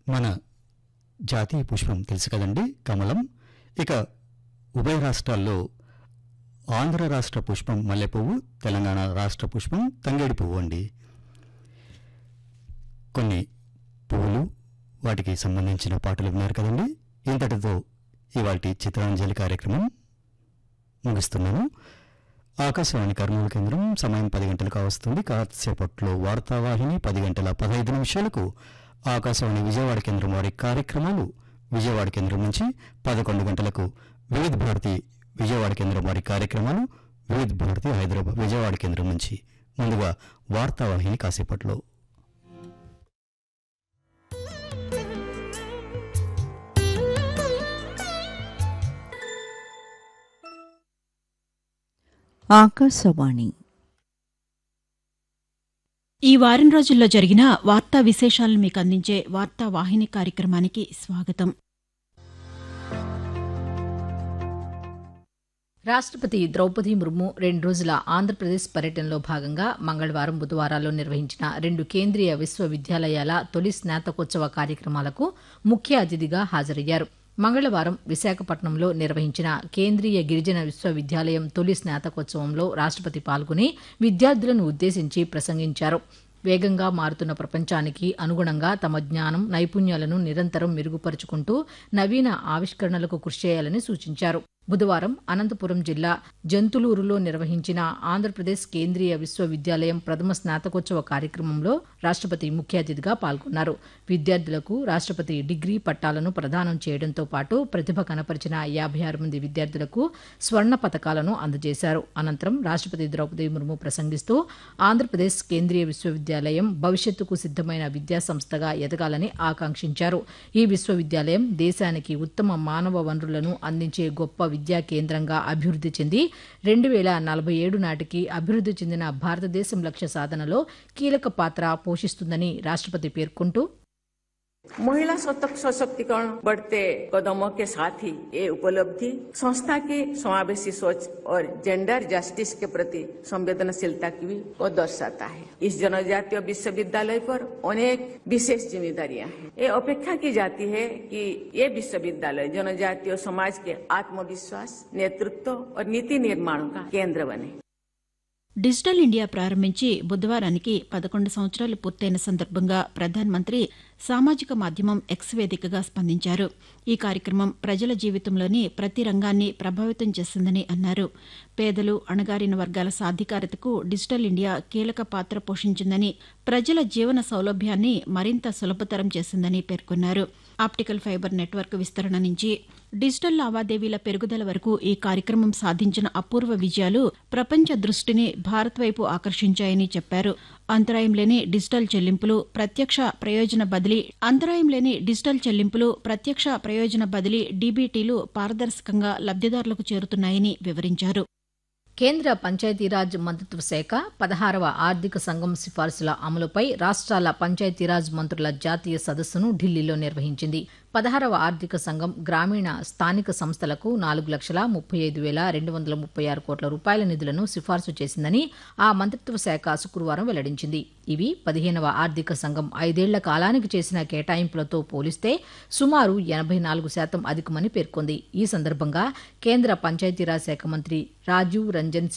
మన జాతీయ పుష్పం తెలుసు కదండి కమలం ఇక ఉభయ రాష్ట్రాల్లో ఆంధ్ర రాష్ట్ర పుష్పం మల్లెపువ్వు తెలంగాణ రాష్ట్ర పుష్పం తంగేడి పువ్వు అండి కొన్ని పువ్వులు వాటికి సంబంధించిన పాటలు విన్నారు కదండి ఇంతటితో ఇవాటి చిత్రాంజలి కార్యక్రమం ముగిస్తున్నాను ఆకాశవాణి కర్నూలు కేంద్రం సమయం పది గంటలకు వస్తుంది కాసేపట్లో వార్తావాహిని పది గంటల పదహైదు నిమిషాలకు ఆకాశవాణి విజయవాడ కేంద్రం వారి కార్యక్రమాలు విజయవాడ కేంద్రం నుంచి పదకొండు గంటలకు వివిధ భారతి విజయవాడ కేంద్రం వారి కార్యక్రమాలు వివిధ భారతి హైదరాబాద్ విజయవాడ కేంద్రం నుంచి ముందుగా వార్తావాహిని కాసేపట్లో ఆకాశవాణి ఈ వారం రోజుల్లో జరిగిన వార్తా విశేషాలను మీకు అందించే వార్తా వాహిని కార్యక్రమానికి స్వాగతం రాష్ట్రపతి ద్రౌపది ముర్ము రెండు రోజుల ఆంధ్రప్రదేశ్ పర్యటనలో భాగంగా మంగళవారం బుధవారాల్లో నిర్వహించిన రెండు కేంద్రీయ విశ్వవిద్యాలయాల తొలి స్నాతకోత్సవ కార్యక్రమాలకు ముఖ్య అతిథిగా హాజరయ్యారు మంగళవారం విశాఖపట్నంలో నిర్వహించిన కేంద్రీయ గిరిజన విశ్వవిద్యాలయం తొలి స్నాతకోత్సవంలో రాష్ట్రపతి పాల్గొని విద్యార్థులను ఉద్దేశించి ప్రసంగించారు వేగంగా మారుతున్న ప్రపంచానికి అనుగుణంగా తమ జ్ఞానం నైపుణ్యాలను నిరంతరం మెరుగుపరుచుకుంటూ నవీన ఆవిష్కరణలకు కృషి చేయాలని సూచించారు బుధవారం అనంతపురం జిల్లా జంతులూరులో నిర్వహించిన ఆంధ్రప్రదేశ్ కేంద్రీయ విశ్వవిద్యాలయం ప్రథమ స్నాతకోత్సవ కార్యక్రమంలో రాష్ట్రపతి ముఖ్య అతిథిగా పాల్గొన్నారు విద్యార్థులకు రాష్ట్రపతి డిగ్రీ పట్టాలను ప్రదానం చేయడంతో పాటు ప్రతిభ కనపరిచిన యాభై ఆరు మంది విద్యార్థులకు స్వర్ణ పథకాలను అందజేశారు అనంతరం రాష్ట్రపతి ద్రౌపది ముర్ము ప్రసంగిస్తూ ఆంధ్రప్రదేశ్ కేంద్రీయ విశ్వవిద్యాలయం భవిష్యత్తుకు సిద్దమైన విద్యా సంస్థగా ఎదగాలని ఆకాంక్షించారు ఈ విశ్వవిద్యాలయం దేశానికి ఉత్తమ మానవ వనరులను అందించే గొప్ప విద్యా కేంద్రంగా అభివృద్ధి చెంది రెండు వేల నలభై ఏడు నాటికి అభివృద్ధి చెందిన భారతదేశం లక్ష్య సాధనలో కీలక పాత్ర పోషిస్తుందని రాష్ట్రపతి పేర్కొంటూ महिला सतक सशक्तिकरण बढ़ते कदमों के साथ ही ये उपलब्धि संस्था के समावेशी सोच और जेंडर जस्टिस के प्रति संवेदनशीलता की भी को दर्शाता है इस जनजातीय विश्वविद्यालय पर अनेक विशेष जिम्मेदारियां हैं ये अपेक्षा की जाती है कि ये विश्वविद्यालय जनजातीय समाज के आत्मविश्वास नेतृत्व और नीति निर्माण का केंद्र बने డిజిటల్ ఇండియా ప్రారంభించి బుధవారానికి పదకొండు సంవత్సరాలు పూర్తయిన సందర్భంగా ప్రధానమంత్రి సామాజిక మాధ్యమం ఎక్స్ వేదికగా స్పందించారు ఈ కార్యక్రమం ప్రజల జీవితంలోని ప్రతి రంగాన్ని ప్రభావితం చేసిందని అన్నారు పేదలు అణగారిన వర్గాల సాధికారతకు డిజిటల్ ఇండియా కీలక పాత్ర పోషించిందని ప్రజల జీవన సౌలభ్యాన్ని మరింత సులభతరం చేసిందని పేర్కొన్నారు ఆప్టికల్ ఫైబర్ నెట్వర్క్ విస్తరణ నుంచి డిజిటల్ లావాదేవీల పెరుగుదల వరకు ఈ కార్యక్రమం సాధించిన అపూర్వ విజయాలు ప్రపంచ దృష్టిని భారత్ వైపు ఆకర్షించాయని చెప్పారు అంతరాయం లేని డిజిటల్ చెల్లింపులు ప్రత్యక్ష ప్రయోజన బదిలీ అంతరాయం లేని డిజిటల్ చెల్లింపులు ప్రత్యక్ష ప్రయోజన బదిలీ డీబీటీలు పారదర్శకంగా లబ్దిదారులకు చేరుతున్నాయని వివరించారు కేంద్ర పంచాయతీరాజ్ మంత్రిత్వ శాఖ పదహారవ ఆర్థిక సంఘం సిఫార్సుల అమలుపై రాష్ట్రాల పంచాయతీరాజ్ మంత్రుల జాతీయ సదస్సును ఢిల్లీలో నిర్వహించింది పదహారవ ఆర్థిక సంఘం గ్రామీణ స్థానిక సంస్థలకు నాలుగు లక్షల ముప్పై ఐదు వేల రెండు వందల ముప్పై ఆరు కోట్ల రూపాయల నిధులను సిఫార్సు చేసిందని ఆ మంత్రిత్వ శాఖ శుక్రవారం వెల్లడించింది ఇవి పదిహేనవ ఆర్థిక సంఘం ఐదేళ్ల కాలానికి చేసిన కేటాయింపులతో పోలిస్తే సుమారు ఎనభై నాలుగు శాతం అధికమని పేర్కొంది ఈ సందర్భంగా కేంద్ర పంచాయతీరాజ్ శాఖ మంత్రి రాజీవ్ రంజన్